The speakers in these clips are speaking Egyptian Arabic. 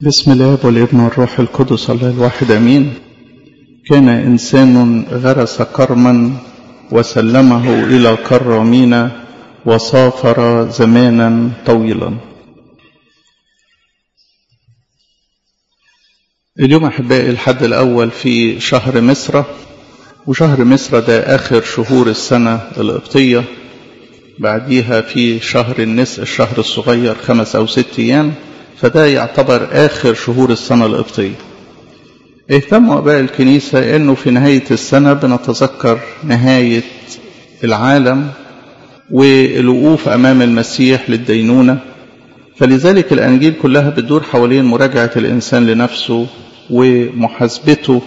بسم الله والابن والروح القدس الله الواحد امين كان انسان غرس كرما وسلمه الى كرامين وسافر زمانا طويلا اليوم احبائي الحد الاول في شهر مصر وشهر مصر ده اخر شهور السنه القبطيه بعديها في شهر النس الشهر الصغير خمس او ست ايام فده يعتبر آخر شهور السنة القبطية اهتموا أباء الكنيسة أنه في نهاية السنة بنتذكر نهاية العالم والوقوف أمام المسيح للدينونة فلذلك الأنجيل كلها بتدور حوالين مراجعة الإنسان لنفسه ومحاسبته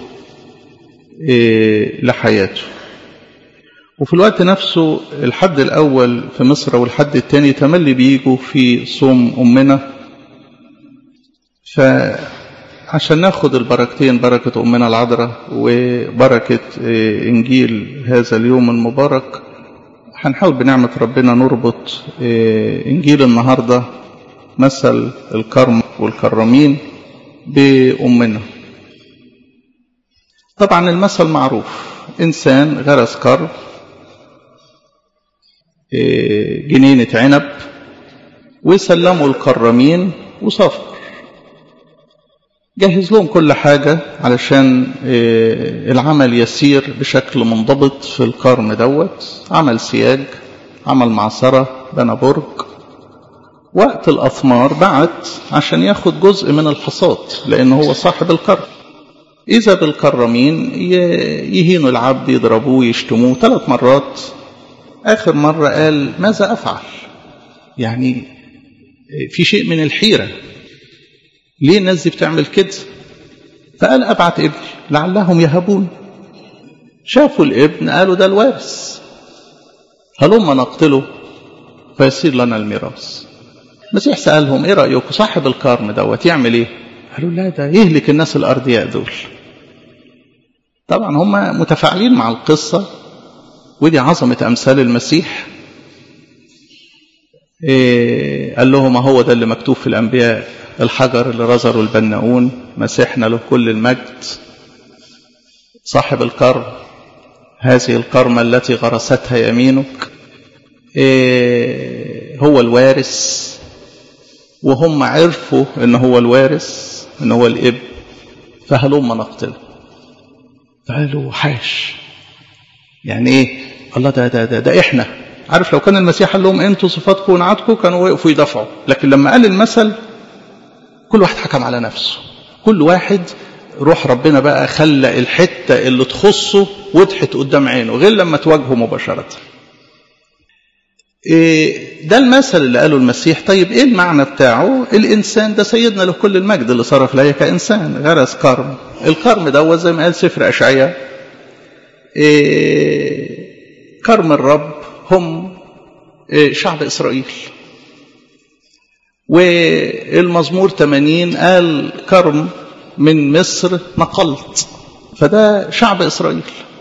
لحياته وفي الوقت نفسه الحد الأول في مصر والحد الثاني تملي بيجوا في صوم أمنا فعشان ناخد البركتين بركة أمنا العذراء وبركة إنجيل هذا اليوم المبارك هنحاول بنعمة ربنا نربط إنجيل النهاردة مثل الكرم والكرمين بأمنا طبعا المثل معروف إنسان غرس كرم جنينة عنب وسلموا الكرمين وسافر جهز لهم كل حاجة علشان العمل يسير بشكل منضبط في القرن دوت عمل سياج عمل معصرة بنى برج وقت الأثمار بعت عشان ياخد جزء من الحصاد لأن هو صاحب القرن إذا بالكرمين يهينوا العبد يضربوه يشتموه ثلاث مرات آخر مرة قال ماذا أفعل يعني في شيء من الحيرة ليه الناس دي بتعمل كده فقال ابعت ابني لعلهم يهبون شافوا الابن قالوا ده الوارث هلما نقتله فيصير لنا الميراث المسيح سألهم ايه رأيكم صاحب الكرم دوت يعمل ايه قالوا لا ده يهلك الناس الأرضياء دول طبعا هم متفاعلين مع القصة ودي عظمة أمثال المسيح إيه قال لهم هو ده اللي مكتوب في الأنبياء الحجر اللي رزره البناؤون مسيحنا له كل المجد صاحب الكرم هذه الكرمة التي غرستها يمينك إيه هو الوارث وهم عرفوا ان هو الوارث ان هو الاب فهلم نقتله فقالوا حاش يعني ايه الله ده ده ده, ده احنا عارف لو كان المسيح قال لهم انتوا صفاتكم ونعتكم كانوا وقفوا يدافعوا لكن لما قال المثل كل واحد حكم على نفسه كل واحد روح ربنا بقى خلى الحتة اللي تخصه وضحت قدام عينه غير لما تواجهه مباشرة إيه ده المثل اللي قاله المسيح طيب ايه المعنى بتاعه الانسان ده سيدنا له كل المجد اللي صرف ليا كانسان غرس كرم الكرم دوت زي ما قال سفر اشعياء إيه كرم الرب هم إيه شعب اسرائيل والمزمور 80 قال كرم من مصر نقلت فده شعب إسرائيل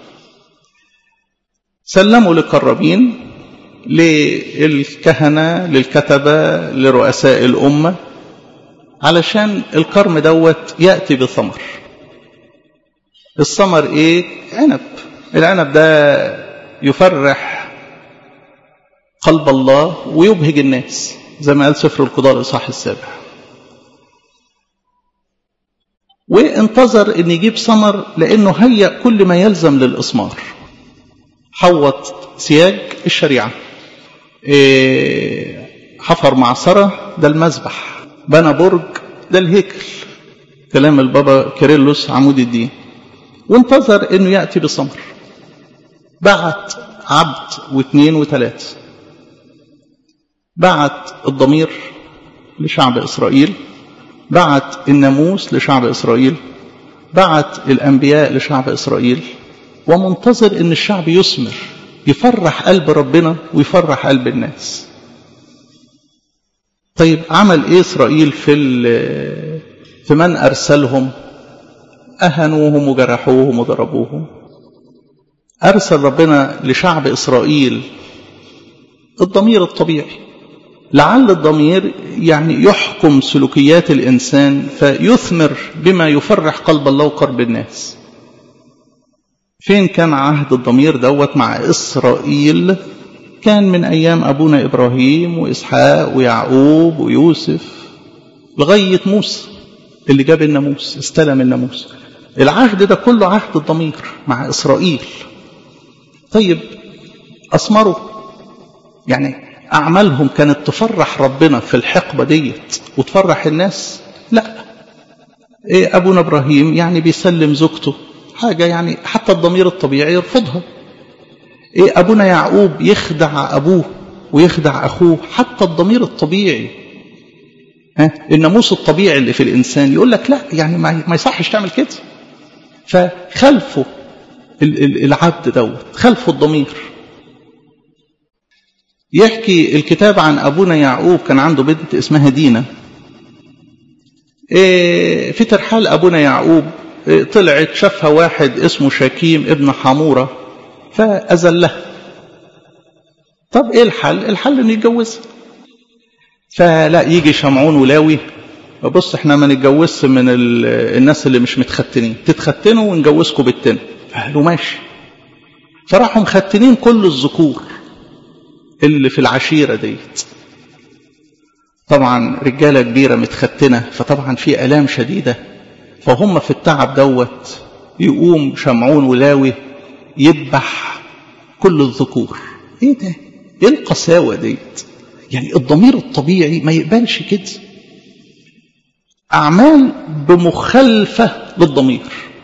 سلموا للقربين للكهنة للكتبة لرؤساء الأمة علشان الكرم دوت يأتي بثمر الثمر ايه عنب العنب ده يفرح قلب الله ويبهج الناس زي ما قال سفر القضاء الإصحاح السابع وانتظر ان يجيب ثمر لانه هيأ كل ما يلزم للإثمار حوط سياج الشريعة إيه حفر معصرة ده المذبح بنى برج ده الهيكل كلام البابا كيرلس عمود الدين وانتظر انه يأتي بثمر بعت عبد واثنين وثلاثه بعت الضمير لشعب إسرائيل بعت الناموس لشعب إسرائيل بعت الأنبياء لشعب إسرائيل ومنتظر أن الشعب يثمر يفرح قلب ربنا ويفرح قلب الناس طيب عمل إيه إسرائيل في في من أرسلهم أهنوهم وجرحوهم وضربوهم أرسل ربنا لشعب إسرائيل الضمير الطبيعي لعل الضمير يعني يحكم سلوكيات الإنسان فيثمر بما يفرح قلب الله وقلب الناس فين كان عهد الضمير دوت مع إسرائيل كان من أيام أبونا إبراهيم وإسحاق ويعقوب ويوسف لغاية موسى اللي جاب الناموس استلم الناموس العهد ده كله عهد الضمير مع إسرائيل طيب أثمروا يعني أعمالهم كانت تفرح ربنا في الحقبة ديت وتفرح الناس لا إيه أبونا إبراهيم يعني بيسلم زوجته حاجة يعني حتى الضمير الطبيعي يرفضها إيه أبونا يعقوب يخدع أبوه ويخدع أخوه حتى الضمير الطبيعي ها الناموس الطبيعي اللي في الإنسان يقول لك لا يعني ما يصحش تعمل كده فخلفه العبد دوت خلفه الضمير يحكي الكتاب عن أبونا يعقوب كان عنده بنت اسمها دينا في ترحال أبونا يعقوب طلعت شافها واحد اسمه شكيم ابن حمورة فأزلها طب ايه الحل الحل انه يتجوزها فلا يجي شمعون ولاوي بص احنا ما نتجوزش من الناس اللي مش متختنين تتختنوا ونجوزكم بالتاني قالوا ماشي فراحوا مختنين كل الذكور اللي في العشيرة ديت طبعا رجالة كبيرة متختنة فطبعا في ألام شديدة فهم في التعب دوت يقوم شمعون ولاوي يذبح كل الذكور ايه ده ايه القساوة ديت يعني الضمير الطبيعي ما يقبلش كده أعمال بمخالفة للضمير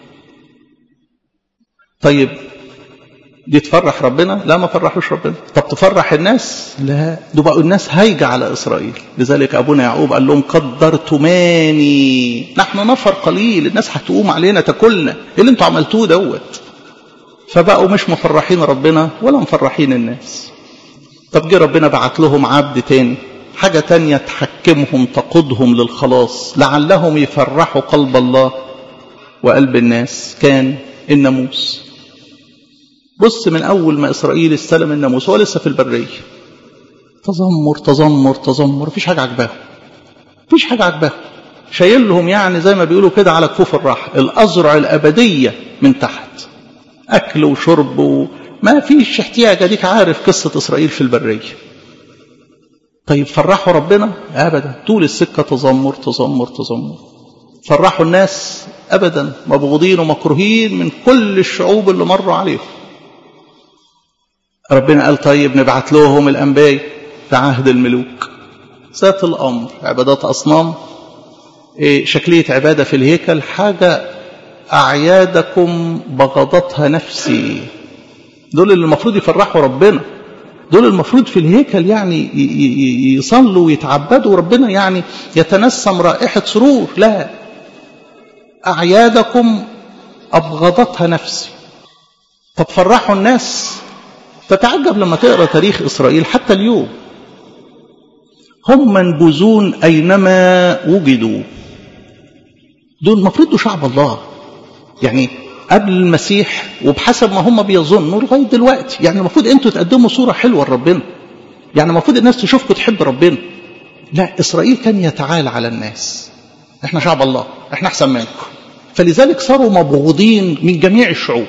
طيب دي تفرح ربنا لا ما فرحوش ربنا طب تفرح الناس لا دول بقوا الناس هايجة على إسرائيل لذلك أبونا يعقوب قال لهم قدرتماني نحن نفر قليل الناس هتقوم علينا تاكلنا ايه اللي انتوا عملتوه دوت فبقوا مش مفرحين ربنا ولا مفرحين الناس طب جه ربنا بعت لهم عبد تاني حاجة تانية تحكمهم تقودهم للخلاص لعلهم يفرحوا قلب الله وقلب الناس كان الناموس بص من أول ما إسرائيل استلم الناموس هو لسه في البرية تذمر تذمر تذمر مفيش حاجة عجباهم مفيش حاجة عجباهم شايل لهم يعني زي ما بيقولوا كده على كفوف الراحة الأزرع الأبدية من تحت أكل وشرب وما فيش احتياج أديك عارف قصة إسرائيل في البرية طيب فرحوا ربنا أبدا طول السكة تذمر تذمر تذمر فرحوا الناس أبدا مبغوضين ومكروهين من كل الشعوب اللي مروا عليهم ربنا قال طيب نبعت لهم الأنبياء في عهد الملوك ذات الأمر عبادات أصنام إيه شكلية عبادة في الهيكل حاجة أعيادكم بغضتها نفسي دول اللي المفروض يفرحوا ربنا دول المفروض في الهيكل يعني يصلوا ويتعبدوا ربنا يعني يتنسم رائحة سرور لا أعيادكم أبغضتها نفسي طب فرحوا الناس تتعجب لما تقرأ تاريخ إسرائيل حتى اليوم هم منبوذون أينما وجدوا دول المفروض دول شعب الله يعني قبل المسيح وبحسب ما هم بيظنوا لغايه دلوقتي يعني المفروض انتوا تقدموا صوره حلوه لربنا يعني المفروض الناس تشوفكم تحب ربنا لا اسرائيل كان يتعالى على الناس احنا شعب الله احنا احسن منكم فلذلك صاروا مبغوضين من جميع الشعوب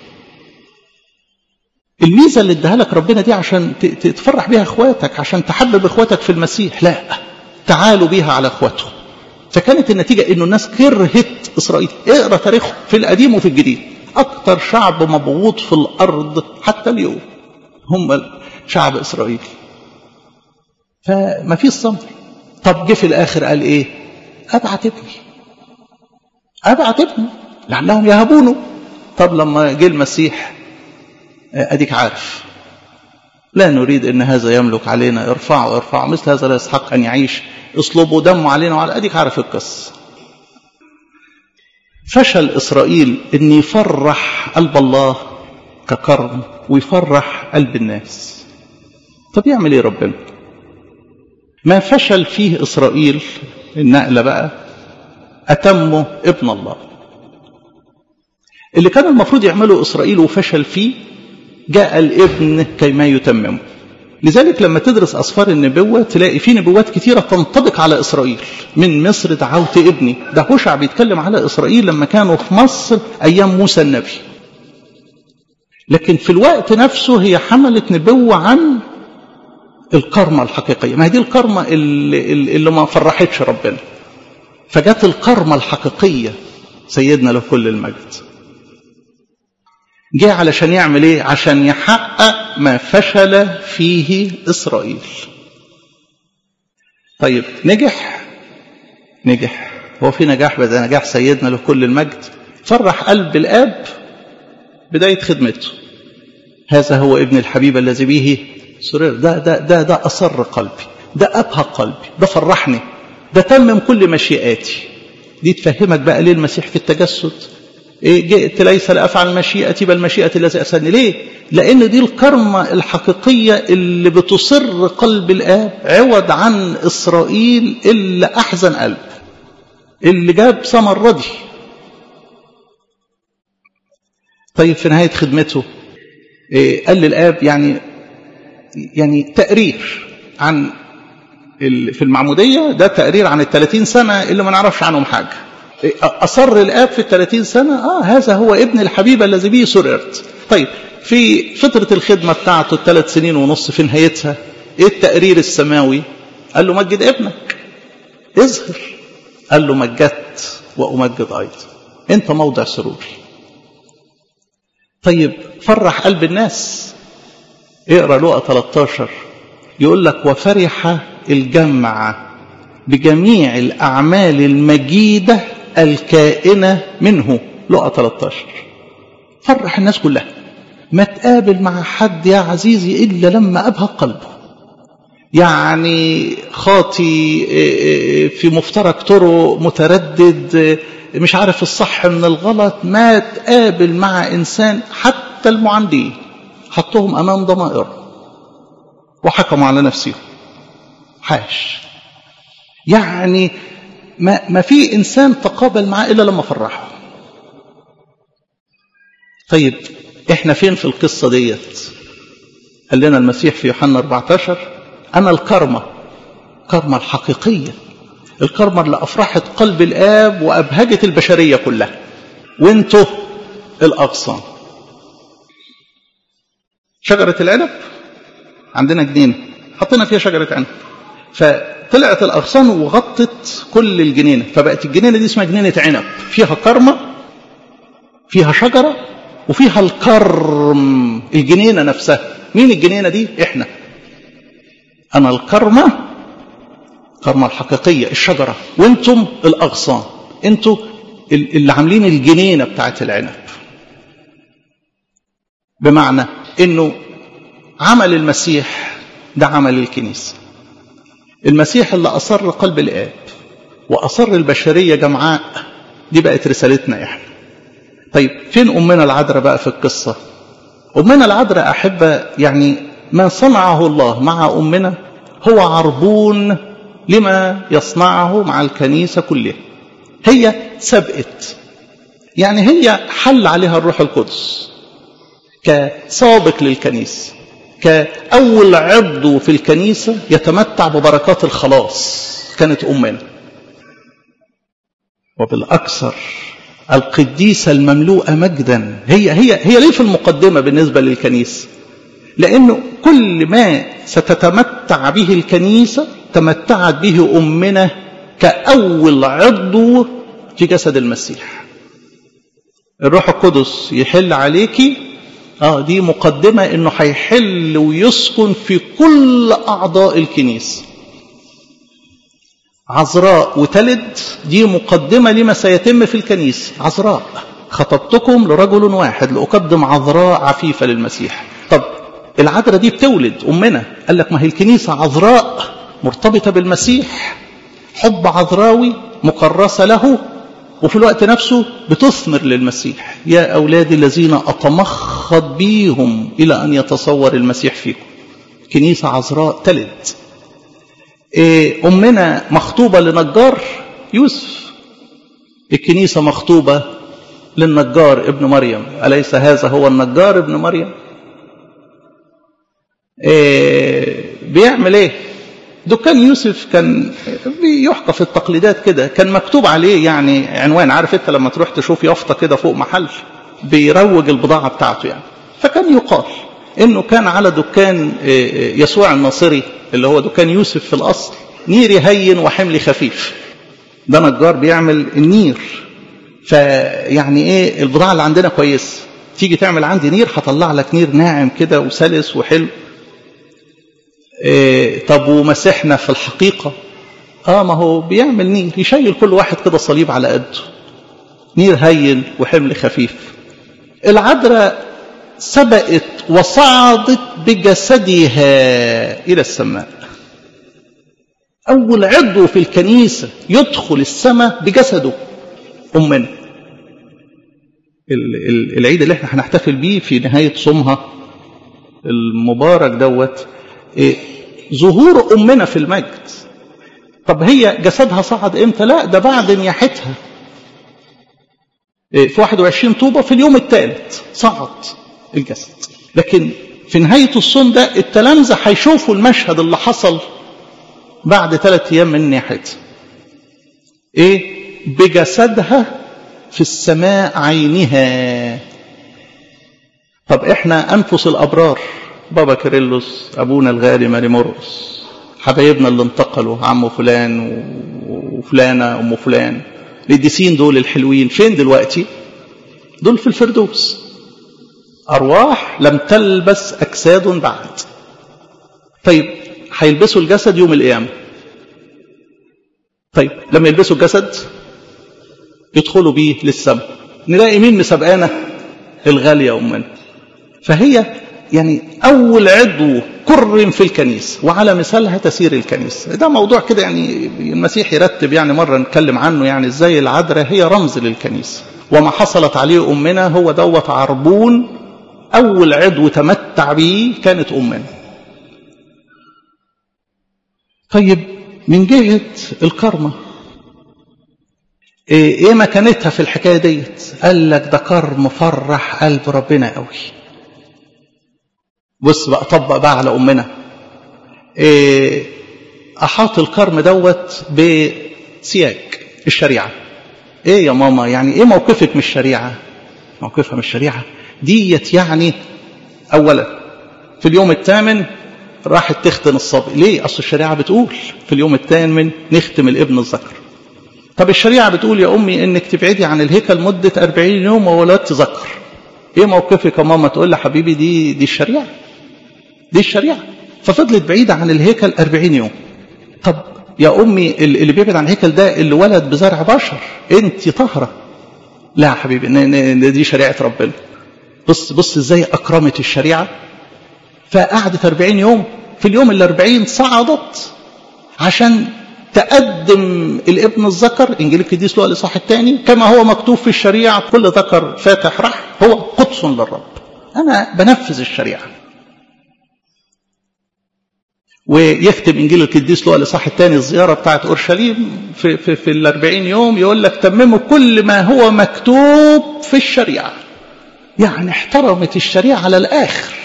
الميزه اللي اداها لك ربنا دي عشان تفرح بيها اخواتك عشان تحبب اخواتك في المسيح لا تعالوا بيها على اخواتهم فكانت النتيجة انه الناس كرهت اسرائيل اقرا تاريخهم في القديم وفي الجديد اكتر شعب مبغوض في الارض حتى اليوم هم شعب اسرائيل فما فيش صبر طب جه في الاخر قال ايه ابعت ابني ابعت ابني لعلهم يهبونه طب لما جه المسيح اديك عارف لا نريد ان هذا يملك علينا ارفعوا ارفعوا مثل هذا لا يستحق ان يعيش اصلبوا دمه علينا وعلى اديك عارف القصه فشل اسرائيل ان يفرح قلب الله ككرم ويفرح قلب الناس طب يعمل ايه ربنا ما فشل فيه اسرائيل النقله بقى اتمه ابن الله اللي كان المفروض يعمله اسرائيل وفشل فيه جاء الابن كيما يتممه لذلك لما تدرس أسفار النبوة تلاقي في نبوات كتيرة تنطبق على إسرائيل من مصر دعوت ابني ده هوشع بيتكلم على إسرائيل لما كانوا في مصر أيام موسى النبي لكن في الوقت نفسه هي حملت نبوة عن الكرمة الحقيقية ما هي دي الكرمة اللي, اللي ما فرحتش ربنا فجت الكرمة الحقيقية سيدنا له كل المجد جه علشان يعمل ايه عشان يحقق ما فشل فيه اسرائيل طيب نجح نجح هو في نجاح بدأ نجاح سيدنا له كل المجد فرح قلب الاب بدايه خدمته هذا هو ابن الحبيب الذي به سرر ده ده ده ده اصر قلبي ده ابهى قلبي ده فرحني ده تمم كل مشيئاتي دي تفهمك بقى ليه المسيح في التجسد إيه جئت ليس لأفعل مشيئتي بل مشيئة الذي أسألني ليه لأن دي الكرمة الحقيقية اللي بتصر قلب الآب عوض عن إسرائيل اللي أحزن قلب اللي جاب ثمر ردي طيب في نهاية خدمته إيه قال للآب يعني يعني تقرير عن في المعمودية ده تقرير عن الثلاثين سنة اللي ما نعرفش عنهم حاجة أصر الآب في الثلاثين سنة آه هذا هو ابن الحبيب الذي به سررت طيب في فترة الخدمة بتاعته الثلاث سنين ونص في نهايتها ايه التقرير السماوي قال له مجد ابنك اظهر قال له مجدت وأمجد أيضا انت موضع سروري طيب فرح قلب الناس اقرا لقى 13 يقول لك وفرح الجمع بجميع الأعمال المجيدة الكائنة منه لقى 13 فرح الناس كلها ما تقابل مع حد يا عزيزي إلا لما أبهى قلبه يعني خاطي في مفترق طرق متردد مش عارف الصح من الغلط ما تقابل مع إنسان حتى المعاندين حطهم أمام ضمائر وحكموا على نفسهم حاش يعني ما, ما في إنسان تقابل معاه إلا لما فرحه طيب إحنا فين في القصة ديت قال لنا المسيح في يوحنا 14 أنا الكرمة الكرمة الحقيقية الكرمة اللي أفرحت قلب الآب وأبهجت البشرية كلها وانتوا الأغصان شجرة العنب عندنا جنينة حطينا فيها شجرة عنب فطلعت الأغصان وغطت كل الجنينة فبقت الجنينة دي اسمها جنينة عنب فيها كرمة فيها شجرة وفيها الكرم الجنينة نفسها مين الجنينة دي احنا أنا الكرمة الكرمة الحقيقية الشجرة وانتم الأغصان انتم اللي عاملين الجنينة بتاعت العنب بمعنى انه عمل المسيح ده عمل الكنيسة المسيح اللي أصر قلب الآب وأصر البشرية جمعاء دي بقت رسالتنا إحنا طيب فين أمنا العذراء بقى في القصة أمنا العذراء أحبة يعني ما صنعه الله مع أمنا هو عربون لما يصنعه مع الكنيسة كلها هي سبقت يعني هي حل عليها الروح القدس كسابق للكنيسة كأول عضو في الكنيسة يتمتع ببركات الخلاص كانت أمنا وبالأكثر القديسة المملوءة مجدا هي هي هي ليه في المقدمة بالنسبة للكنيسة لأنه كل ما ستتمتع به الكنيسة تمتعت به أمنا كأول عضو في جسد المسيح الروح القدس يحل عليكي اه دي مقدمة انه هيحل ويسكن في كل اعضاء الكنيسة عذراء وتلد دي مقدمة لما سيتم في الكنيسة عذراء خطبتكم لرجل واحد لأقدم عذراء عفيفة للمسيح طب العذراء دي بتولد أمنا قال لك ما هي الكنيسة عذراء مرتبطة بالمسيح حب عذراوي مكرسة له وفي الوقت نفسه بتثمر للمسيح يا أولادي الذين أتمخض بيهم إلى أن يتصور المسيح فيكم كنيسة عذراء تلد أمنا مخطوبة لنجار يوسف الكنيسة مخطوبة للنجار ابن مريم أليس هذا هو النجار ابن مريم إيه بيعمل ايه دكان يوسف كان بيحكى في التقليدات كده كان مكتوب عليه يعني عنوان عارف انت لما تروح تشوف يافطه كده فوق محل بيروج البضاعه بتاعته يعني فكان يقال انه كان على دكان يسوع الناصري اللي هو دكان يوسف في الاصل نيري هين وحملي خفيف ده نجار بيعمل النير فيعني ايه البضاعه اللي عندنا كويسه تيجي تعمل عندي نير هطلع لك نير ناعم كده وسلس وحلو إيه طب ومسيحنا في الحقيقة اه ما هو بيعمل نير يشيل كل واحد كده صليب على قده نير هين وحمل خفيف العذراء سبقت وصعدت بجسدها إلى السماء أول عضو في الكنيسة يدخل السماء بجسده أمنا العيد اللي احنا هنحتفل بيه في نهاية صومها المبارك دوت إيه ظهور أمنا في المجد طب هي جسدها صعد امتى لا ده بعد نياحتها إيه في 21 طوبة في اليوم الثالث صعد الجسد لكن في نهاية الصوم ده التلامذة هيشوفوا المشهد اللي حصل بعد ثلاث أيام من نياحتها إيه بجسدها في السماء عينها طب احنا أنفس الأبرار بابا كيرلس أبونا الغالي ماري مرقس حبايبنا اللي انتقلوا عمه فلان وفلانة أم فلان القديسين دول الحلوين فين دلوقتي دول في الفردوس أرواح لم تلبس أجساد بعد طيب هيلبسوا الجسد يوم القيامة طيب لما يلبسوا الجسد يدخلوا بيه للسماء نلاقي مين مسابقانا الغالية أمنا فهي يعني أول عضو كرم في الكنيسة وعلى مثالها تسير الكنيسة ده موضوع كده يعني المسيح يرتب يعني مرة نتكلم عنه يعني ازاي العذراء هي رمز للكنيسة وما حصلت عليه أمنا هو دوت عربون أول عضو تمتع به كانت أمنا طيب من جهة الكرمة ايه مكانتها في الحكاية ديت قال لك ده كرم فرح قلب ربنا قوي بص بقى طبق بقى على أمنا إيه أحاط الكرم دوت بسياج الشريعة إيه يا ماما يعني إيه موقفك من الشريعة موقفها من الشريعة ديت يعني أولا في اليوم الثامن راحت تختن الصبي ليه أصل الشريعة بتقول في اليوم الثامن نختم الابن الذكر طب الشريعة بتقول يا أمي إنك تبعدي عن الهيكل مدة 40 يوم وولدت ذكر إيه موقفك يا ماما تقول لي حبيبي دي دي الشريعة دي الشريعة ففضلت بعيدة عن الهيكل 40 يوم طب يا أمي اللي بيبعد عن الهيكل ده اللي ولد بزرع بشر أنت طاهرة لا يا حبيبي دي شريعة ربنا بص بص ازاي أكرمت الشريعة فقعدت 40 يوم في اليوم ال 40 صعدت عشان تقدم الابن الذكر انجيل القديس لوقا الاصحاح الثاني كما هو مكتوب في الشريعه كل ذكر فاتح رح هو قدس للرب انا بنفذ الشريعه ويختم انجيل القديس لوقا الاصحاح الثاني الزياره بتاعت اورشليم في في في ال 40 يوم يقول لك تمموا كل ما هو مكتوب في الشريعه يعني احترمت الشريعه على الاخر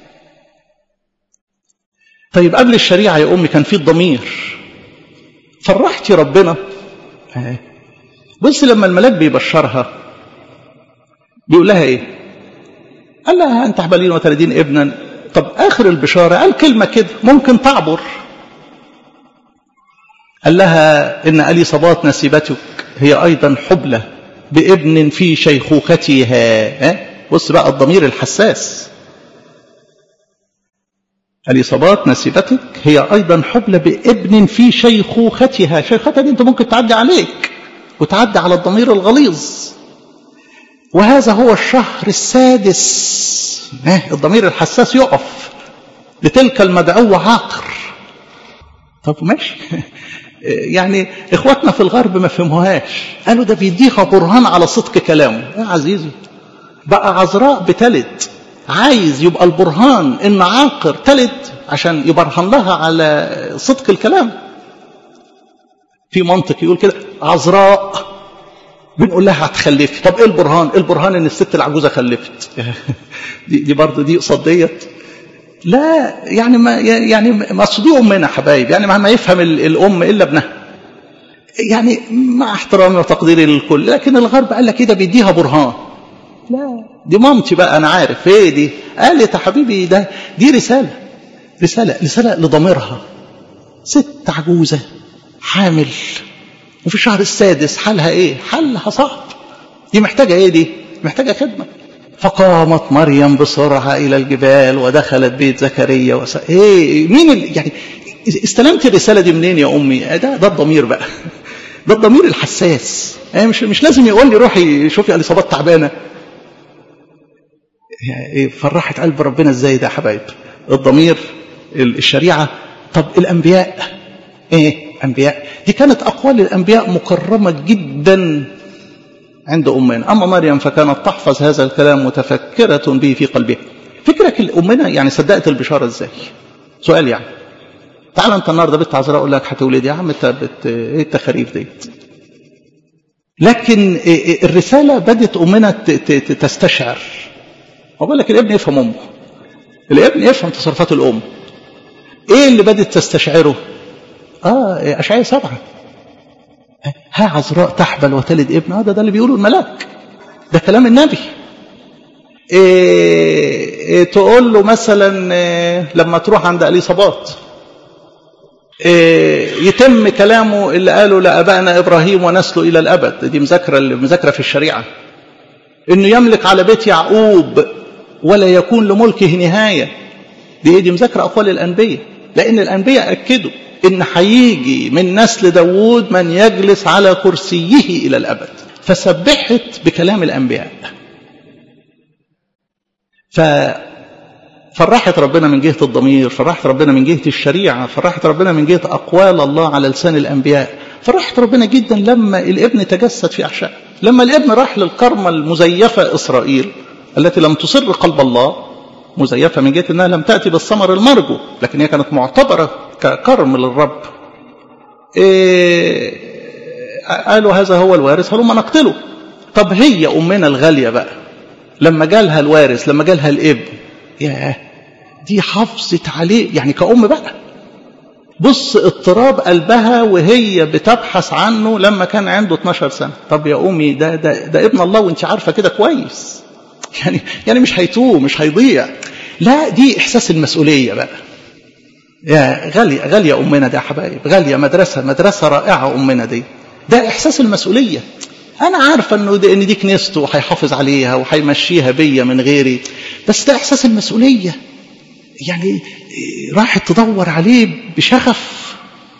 طيب قبل الشريعه يا امي كان في الضمير فرحتي ربنا بص لما الملاك بيبشرها بيقول لها ايه قال لها انت حبالين وتلدين ابنا طب اخر البشاره قال كلمه كده ممكن تعبر قال لها ان اليصابات نسيبتك هي ايضا حبلى بابن في شيخوختها بص بقى الضمير الحساس اليصابات نسيبتك هي ايضا حبلى بابن في شيخوختها شيخوختها دي انت ممكن تعدي عليك وتعدي على الضمير الغليظ وهذا هو الشهر السادس الضمير الحساس يقف لتلك المدعوة عاقر طب ماشي يعني اخواتنا في الغرب ما فهموهاش قالوا ده بيديها برهان على صدق كلامه يا عزيزي بقى عذراء بتلد عايز يبقى البرهان ان عاقر تلد عشان يبرهن لها على صدق الكلام في منطق يقول كده عذراء بنقول لها هتخلفي طب ايه البرهان البرهان ان الست العجوزه خلفت دي, دي برضه دي قصاد ديت لا يعني ما يعني مقصودي امنا حبايب يعني ما يفهم الام الا ابنها يعني مع احترامي وتقديري للكل لكن الغرب قال لك كده بيديها برهان لا دي مامتي بقى انا عارف ايه دي قالت يا حبيبي ده دي رساله رساله رساله لضميرها ست عجوزه حامل وفي الشهر السادس حالها ايه حالها صعب دي محتاجه ايه دي محتاجه خدمه فقامت مريم بسرعه الى الجبال ودخلت بيت زكريا وس... ايه مين ال... يعني استلمت الرساله دي منين يا امي ده ده الضمير بقى ده الضمير الحساس يعني مش مش لازم يقول لي روحي شوفي اليصابات تعبانه يعني فرحت قلب ربنا ازاي ده يا حبايب الضمير الشريعه طب الانبياء ايه انبياء دي كانت اقوال الانبياء مكرمه جدا عند امنا اما مريم فكانت تحفظ هذا الكلام متفكره به في قلبها فكرك امنا يعني صدقت البشاره ازاي سؤال يعني تعال انت النهارده بنت عذراء اقول لك هتولد يا عم انت بت... ايه التخاريف ديت لكن الرساله بدت امنا تستشعر بقول لك الابن يفهم امه الابن يفهم تصرفات الام ايه اللي بدت تستشعره اه اشعياء سبعه ها عذراء تحبل وتلد ابن هذا ده اللي بيقوله الملاك ده كلام النبي إيه إيه تقول له مثلا إيه لما تروح عند اليصابات إيه يتم كلامه اللي قاله لابائنا ابراهيم ونسله الى الابد دي مذاكره مذاكره في الشريعه انه يملك على بيت يعقوب ولا يكون لملكه نهايه دي ايه دي مذاكره اقوال الانبياء لان الانبياء اكدوا ان هيجي من نسل داوود من يجلس على كرسيه الى الابد فسبحت بكلام الانبياء ففرحت ربنا من جهه الضمير فرحت ربنا من جهه الشريعه فرحت ربنا من جهه اقوال الله على لسان الانبياء فرحت ربنا جدا لما الابن تجسد في احشاء لما الابن راح للكرمه المزيفه اسرائيل التي لم تصر قلب الله مزيفة من جهة أنها لم تأتي بالثمر المرجو لكن هي كانت معتبرة ككرم للرب إيه قالوا هذا هو الوارث هلما نقتله طب هي أمنا الغالية بقى لما جالها الوارث لما جالها الابن ياه دي حافظت عليه يعني كأم بقى بص اضطراب قلبها وهي بتبحث عنه لما كان عنده 12 سنة طب يا أمي ده, ده, ده ابن الله وانت عارفة كده كويس يعني يعني مش هيتوه مش هيضيع لا دي احساس المسؤوليه بقى يا غاليه غاليه امنا دي يا حبايب غاليه مدرسه مدرسه رائعه امنا دي ده احساس المسؤوليه انا عارفه انه دي ان دي كنيسته وهيحافظ عليها وهيمشيها بيا من غيري بس ده احساس المسؤوليه يعني راحت تدور عليه بشغف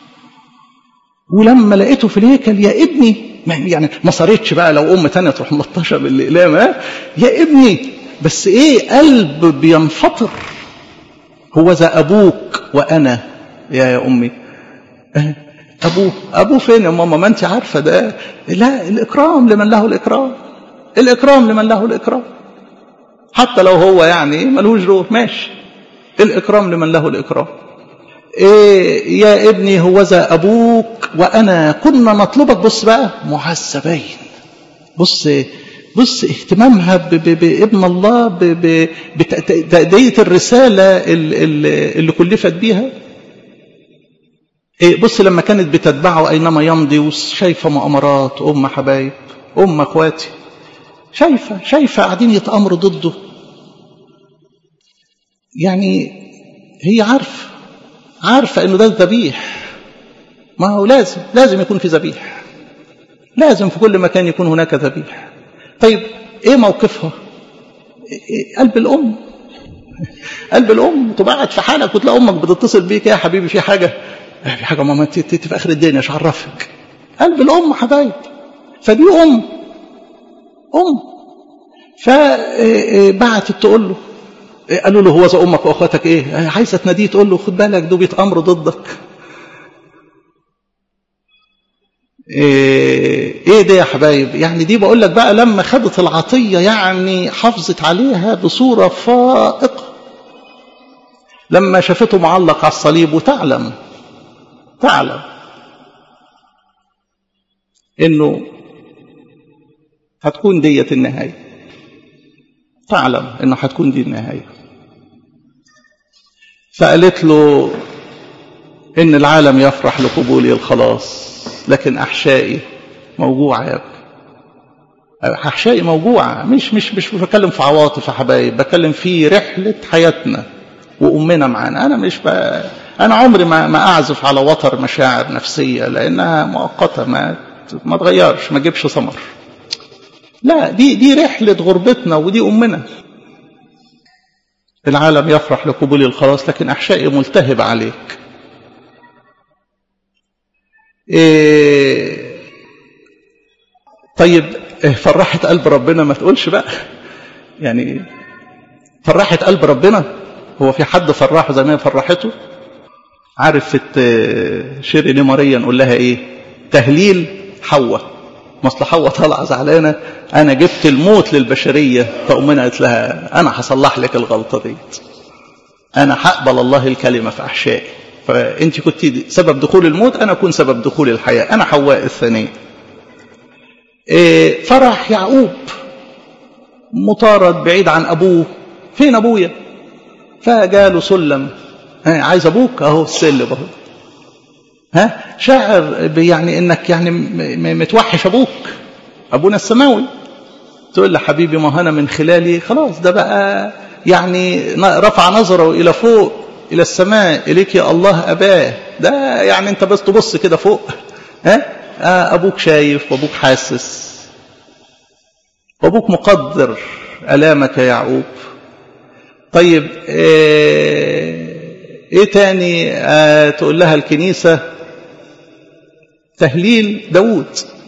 ولما لقيته في الهيكل يا ابني يعني ما صارتش بقى لو ام تانية تروح ملطشه بالاقلام ها يا ابني بس ايه قلب بينفطر هو ذا ابوك وانا يا يا امي ابوه ابوه فين يا ماما ما انت عارفه ده لا الاكرام لمن له الاكرام الاكرام لمن له الاكرام حتى لو هو يعني ملوش روح ماشي الاكرام لمن له الاكرام إيه يا ابني هو ذا أبوك وأنا كنا نطلبك بص بقى معذبين بص بص اهتمامها بابن الله بتأدية الرسالة اللي كلفت بيها إيه بص لما كانت بتتبعه أينما يمضي وشايفة مؤامرات أم حبايب أم أخواتي شايفة شايفة قاعدين يتأمروا ضده يعني هي عارفة عارفة انه ده الذبيح ما هو لازم لازم يكون في ذبيح لازم في كل مكان يكون هناك ذبيح طيب ايه موقفها إيه قلب الام قلب الام تبقى قاعد في حالك وتلاقي امك بتتصل بيك يا حبيبي في حاجه في حاجه ماما انت في اخر الدنيا مش عرفك قلب الام حبايب فدي ام ام فبعتت تقول له قالوا له هو ذا امك واخواتك ايه عايزه تناديه تقول له خد بالك دول بيتامروا ضدك ايه ده يا حبايب يعني دي بقول لك بقى لما خدت العطيه يعني حافظت عليها بصوره فائقه لما شافته معلق على الصليب وتعلم تعلم انه هتكون ديت النهايه تعلم انه هتكون دي النهايه فقالت له إن العالم يفرح لقبولي الخلاص لكن أحشائي موجوعة يا ابني أحشائي موجوعة مش مش مش بتكلم في عواطف يا حبايب بتكلم في رحلة حياتنا وأمنا معانا أنا مش ب... أنا عمري ما ما أعزف على وتر مشاعر نفسية لأنها مؤقتة ما ما تغيرش ما تجيبش ثمر لا دي دي رحلة غربتنا ودي أمنا العالم يفرح لقبول الخلاص لكن أحشائي ملتهب عليك إيه طيب فرحت قلب ربنا ما تقولش بقى يعني فرحت قلب ربنا هو في حد فرحه زي ما هي فرحته عارف في شيرين ماريا نقول لها ايه تهليل حواء مصل حواء طالعه زعلانه انا جبت الموت للبشريه فامنا قالت لها انا هصلح لك الغلطه دي انا هقبل الله الكلمه في احشائي فانت كنت سبب دخول الموت انا اكون سبب دخول الحياه انا حواء الثانيه إيه فرح يعقوب مطارد بعيد عن ابوه فين ابويا فجاله سلم ها عايز ابوك اهو السلم اهو ها شاعر يعني انك يعني متوحش ابوك ابونا السماوي تقول له حبيبي ما انا من خلالي خلاص ده بقى يعني رفع نظره الى فوق الى السماء اليك يا الله اباه ده يعني انت بس تبص كده فوق ها آه ابوك شايف وابوك حاسس وابوك مقدر الامك يا يعقوب طيب ايه, إيه تاني آه تقول لها الكنيسة تهليل داود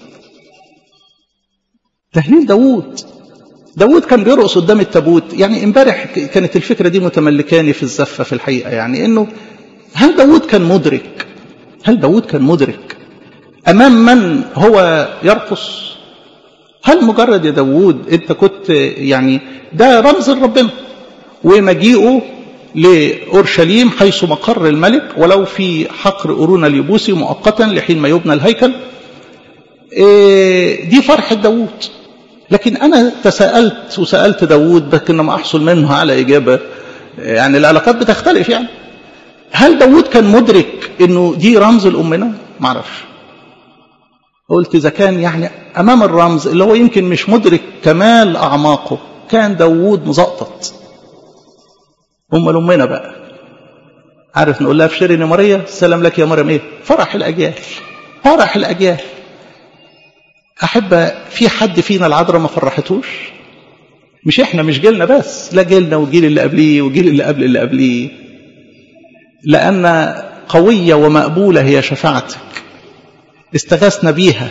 تهليل داود داود كان بيرقص قدام التابوت يعني امبارح كانت الفكرة دي متملكاني في الزفة في الحقيقة يعني انه هل داود كان مدرك هل داود كان مدرك امام من هو يرقص هل مجرد يا داود انت كنت يعني ده رمز لربنا ومجيئه لأورشليم حيث مقر الملك ولو في حقر قرون اليبوسي مؤقتا لحين ما يبنى الهيكل دي فرحة داود لكن أنا تساءلت وسألت داود لكن ما أحصل منه على إجابة يعني العلاقات بتختلف يعني هل داود كان مدرك أنه دي رمز لأمنا؟ ما أعرفش قلت إذا كان يعني أمام الرمز اللي هو يمكن مش مدرك كمال أعماقه كان داود مزقطط أم أمنا بقى عارف نقول لها في شيرين مريم سلام لك يا مريم ايه فرح الأجيال فرح الأجيال أحب في حد فينا العذراء ما فرحتوش مش احنا مش جيلنا بس لا جيلنا والجيل اللي قبليه والجيل اللي قبل اللي قبليه لأن قوية ومقبولة هي شفاعتك استغاثنا بيها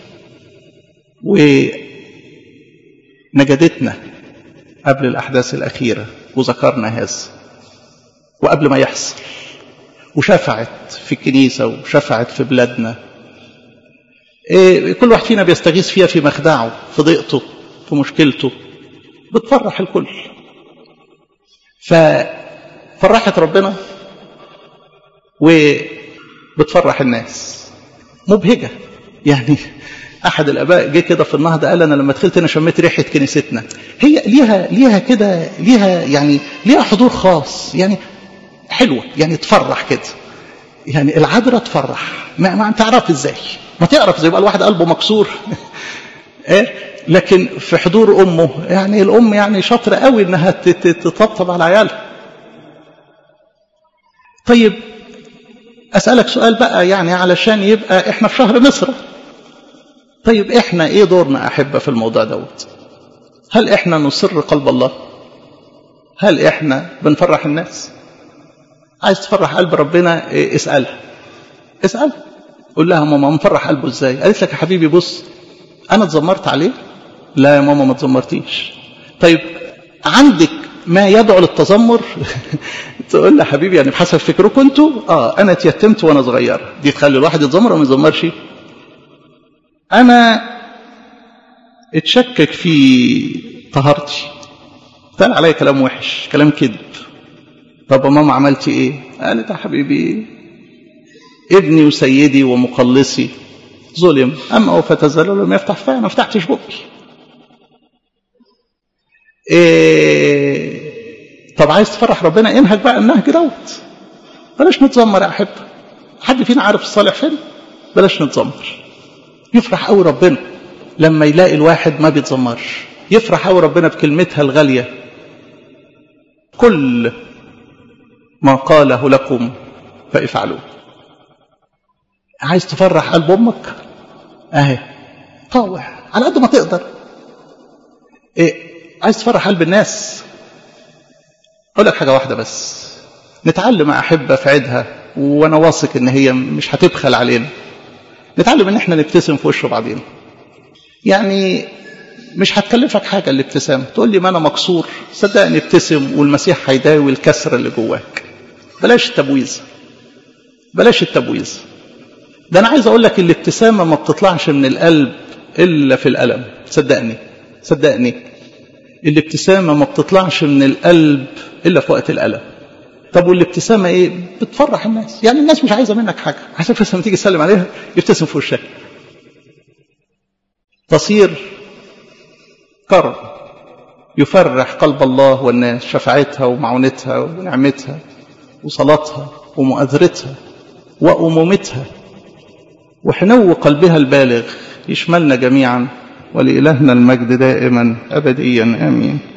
ونجدتنا قبل الأحداث الأخيرة وذكرنا هذا وقبل ما يحصل وشفعت في الكنيسة وشفعت في بلادنا إيه كل واحد فينا بيستغيث فيها في مخدعه في ضيقته في مشكلته بتفرح الكل ففرحت ربنا وبتفرح الناس مبهجة يعني احد الاباء جه كده في النهضه قال انا لما دخلت انا شميت ريحه كنيستنا هي ليها ليها كده ليها يعني ليها حضور خاص يعني حلوه يعني تفرح كده يعني العذراء تفرح ما, ما انت تعرف ازاي ما تعرف زي يبقى الواحد قلبه مكسور ايه لكن في حضور امه يعني الام يعني شاطره قوي انها تطبطب على عيالها طيب اسالك سؤال بقى يعني علشان يبقى احنا في شهر مصر طيب احنا ايه دورنا احبه في الموضوع دوت هل احنا نصر قلب الله هل احنا بنفرح الناس عايز تفرح قلب ربنا إيه اسالها اسالها قول لها ماما مفرح قلبه ازاي قالت لك يا حبيبي بص انا اتذمرت عليه لا يا ماما ما اتذمرتيش طيب عندك ما يدعو للتذمر تقول لها حبيبي يعني بحسب فكركم انتوا اه انا اتيتمت وانا صغيره دي تخلي الواحد يتذمر وما يتذمرش أنا اتشكك في طهارتي قال عليا كلام وحش كلام كذب طب ماما عملتي ايه قالت يا حبيبي ابني وسيدي ومخلصي ظلم اما هو فتزلل لم يفتح فيها ما فتحتش بقي إيه طب عايز تفرح ربنا انهج بقى النهج دوت بلاش نتذمر يا أحبة حد فينا عارف الصالح فين بلاش نتذمر يفرح قوي ربنا لما يلاقي الواحد ما بيتذمرش يفرح قوي ربنا بكلمتها الغالية كل ما قاله لكم فافعلوه عايز تفرح قلب امك اهي طاوع على قد ما تقدر إيه عايز تفرح قلب الناس اقول لك حاجه واحده بس نتعلم احبه في عيدها وانا واثق ان هي مش هتبخل علينا نتعلم ان احنا نبتسم في وش بعضينا يعني مش هتكلفك حاجه الابتسامه تقول لي ما انا مكسور صدقني ابتسم والمسيح هيداوي الكسره اللي جواك بلاش التبويز بلاش التبويز ده انا عايز اقول لك الابتسامه ما بتطلعش من القلب الا في الالم صدقني صدقني الابتسامه ما بتطلعش من القلب الا في وقت الالم طب والابتسامه ايه بتفرح الناس يعني الناس مش عايزه منك حاجه عايزك بس لما تيجي تسلم عليها يبتسم في وشك تصير كرم يفرح قلب الله والناس شفاعتها ومعونتها ونعمتها وصلاتها ومؤازرتها وأمومتها وحنو قلبها البالغ يشملنا جميعا ولإلهنا المجد دائما أبديا آمين